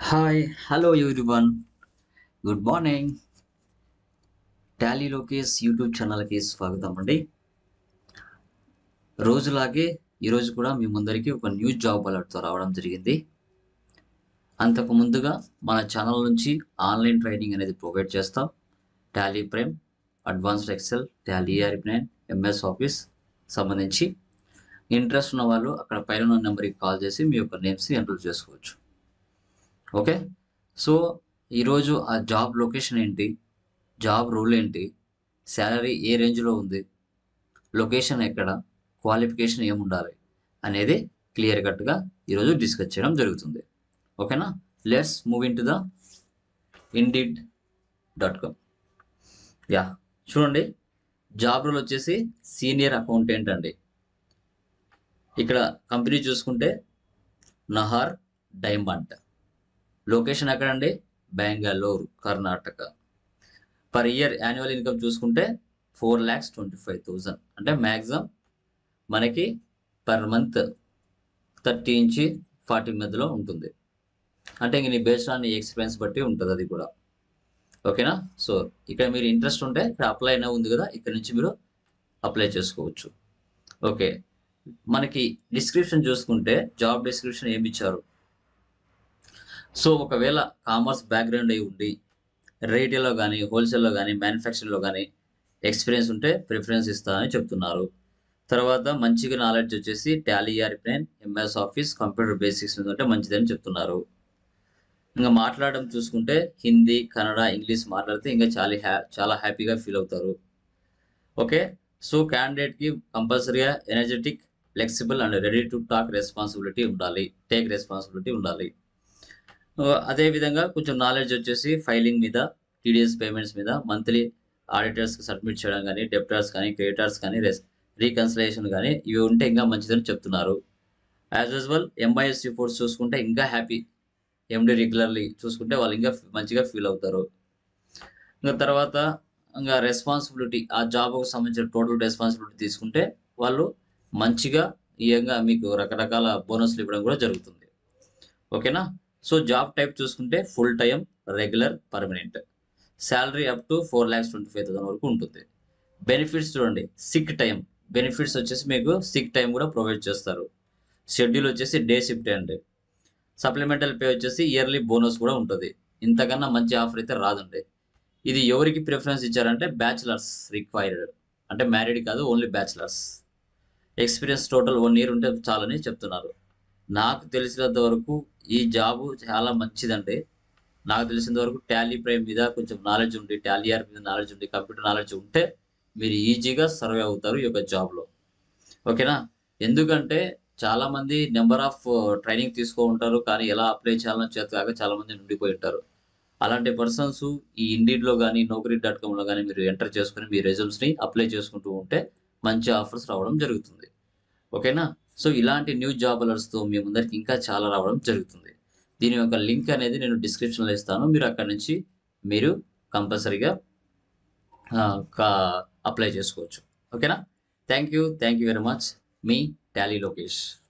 hi hello everyone good morning Tally Lokesh YouTube ఛానల్కి స్వాగతం అండి రోజులాగే ఈరోజు కూడా మీ ముందరికి ఒక న్యూ జాబ్ అలర్ట్తో రావడం జరిగింది అంతకు ముందుగా మన ఛానల్ నుంచి ఆన్లైన్ ట్రైనింగ్ అనేది ప్రొవైడ్ చేస్తాం Tally Prime advanced Excel Tally ERP nine MS office సంబంధించి ఇంట్రెస్ట్ ఉన్న వాళ్ళు అక్కడ పైన ఉన్న నెంబర్కి కాల్ చేసి మీ యొక్క నేమ్స్ ఎంటర్ చేసుకోవచ్చు ఓకే సో ఈరోజు ఆ జాబ్ లొకేషన్ ఏంటి జాబ్ రూల్ ఏంటి శాలరీ ఏ రేంజ్లో ఉంది లొకేషన్ ఎక్కడ క్వాలిఫికేషన్ ఏముండాలి అనేది క్లియర్ కట్గా ఈరోజు డిస్కస్ చేయడం జరుగుతుంది ఓకేనా let's move in to the Indeed dot com yeah చూడండి జాబ్ రోల్ వచ్చేసి సీనియర్ అకౌంటెంట్ అండి ఇక్కడ కంపెనీ చూసుకుంటే నహార్ డైమండ్ లొకేషన్ ఎక్కడండి Bengaluru Karnataka per year annual income చూసుకుంటే four lakhs twenty five thousand అంటే మ్యాక్సిమం మనకి పర్ మంత్ థర్టీ నుంచి ఫార్టీ మధ్యలో ఉంటుంది అంటే ఇంక నీ బేస్డ్ ఆన్ నీ ఎక్స్పీరియన్స్ బట్టి ఉంటుంది అది కూడా ఓకేనా సో ఇక్కడ మీరు ఇంట్రెస్ట్ ఉంటే ఇక్కడ అప్లై అయినా ఉంది కదా ఇక్కడ నుంచి మీరు అప్లై చేసుకోవచ్చు ఓకే మనకి డిస్క్రిప్షన్ చూసుకుంటే జాబ్ డిస్క్రిప్షన్ ఏమి ఇచ్చారు సో ఒకవేళ కామర్స్ బ్యాక్గ్రౌండ్ అయి ఉండి రైటైల్లో కానీ హోల్సేల్లో కానీ మ్యానుఫ్యాక్చరింగ్లో కానీ ఎక్స్పీరియన్స్ ఉంటే ప్రిఫరెన్స్ ఇస్తామని చెప్తున్నారు తర్వాత మంచిగా నాలెడ్జ్ వచ్చేసి Tally ERP nine MS office computer basics మీద ఉంటే మంచిదని చెప్తున్నారు ఇంకా మాట్లాడడం చూసుకుంటే హిందీ కన్నడ ఇంగ్లీష్ మాట్లాడితే ఇంకా చాలా హ్యా చాలా హ్యాపీగా ఫీల్ అవుతారు ఓకే సో క్యాండిడేట్కి కంపల్సరీగా energetic flexible and ready to talk responsibility ఉండాలి టేక్ రెస్పాన్సిబిలిటీ ఉండాలి అదే విధంగా కొంచెం నాలెడ్జ్ వచ్చేసి ఫైలింగ్ మీద టీడీఎస్ పేమెంట్స్ మీద మంత్లీ ఆడిటర్స్కి సబ్మిట్ చేయడం కానీ డెప్టర్స్ కానీ క్రెడిటర్స్ కానీ రీకన్సిలేషన్ కానీ ఇవి ఉంటే ఇంకా మంచిదని చెప్తున్నారు యాజ్ యూజువల్ ఎంఐఎస్ రిపోర్ట్స్ చూసుకుంటే ఇంకా హ్యాపీ ఎండి రెగ్యులర్లీ చూసుకుంటే వాళ్ళు ఇంకా మంచిగా ఫీల్ అవుతారు ఇంకా తర్వాత ఇంకా రెస్పాన్సిబిలిటీ ఆ జాబ్కు సంబంధించిన టోటల్ రెస్పాన్సిబిలిటీ తీసుకుంటే వాళ్ళు మంచిగా ఈ విధంగా మీకు రకరకాల బోనస్లు ఇవ్వడం కూడా జరుగుతుంది ఓకేనా సో జాబ్ టైప్ చూసుకుంటే full time regular permanent salary up to four lakhs twenty five thousand వరకు ఉంటుంది బెనిఫిట్స్ చూడండి సిక్ టైం బెనిఫిట్స్ వచ్చేసి మీకు సిక్ టైం కూడా ప్రొవైడ్ చేస్తారు షెడ్యూల్ వచ్చేసి డే షిఫ్ట్ అండి సప్లిమెంటల్ పే వచ్చేసి ఇయర్లీ బోనస్ కూడా ఉంటుంది ఇంతకన్నా మంచి ఆఫర్ అయితే రాదండి ఇది ఎవరికి ప్రిఫరెన్స్ ఇచ్చారంటే బ్యాచిలర్స్ రిక్వైర్డ్ అంటే మ్యారీడ్ కాదు only bachelors experience total one year ఉంటే చాలని చెప్తున్నారు నాకు తెలిసినంత వరకు ఈ జాబ్ చాలా మంచిదండి నాకు తెలిసినంత వరకు టాలీ ప్రైమ్ మీద కొంచెం నాలెడ్జ్ ఉండి టాలీ ఆర్ మీద నాలెడ్జ్ ఉండి కంప్యూటర్ నాలెడ్జ్ ఉంటే మీరు ఈజీగా సర్వే అవుతారు ఈ యొక్క జాబ్లో ఓకేనా ఎందుకంటే చాలా మంది నెంబర్ ఆఫ్ ట్రైనింగ్ తీసుకో ఉంటారు కానీ ఎలా అప్లై చేయాలని చేత కాక చాలా మంది ఉండిపోయి ఉంటారు అలాంటి పర్సన్స్ ఈ ఇండిడ్లో కానీ నౌకరీ డాట్ కామ్లో కానీ మీరు ఎంటర్ చేసుకుని మీ రెజ్యూమ్స్ని అప్లై చేసుకుంటూ ఉంటే మంచి ఆఫర్స్ రావడం జరుగుతుంది ఓకేనా సో ఇలాంటి న్యూ జాబ్ అలర్ట్స్తో మీ ముందరికి ఇంకా చాలా రావడం జరుగుతుంది దీని యొక్క లింక్ అనేది నేను డిస్క్రిప్షన్లో ఇస్తాను మీరు అక్కడ నుంచి మీరు కంపల్సరీగా అప్లై చేసుకోవచ్చు ఓకేనా thank you thank you very much మీ టాలీ లోకేష్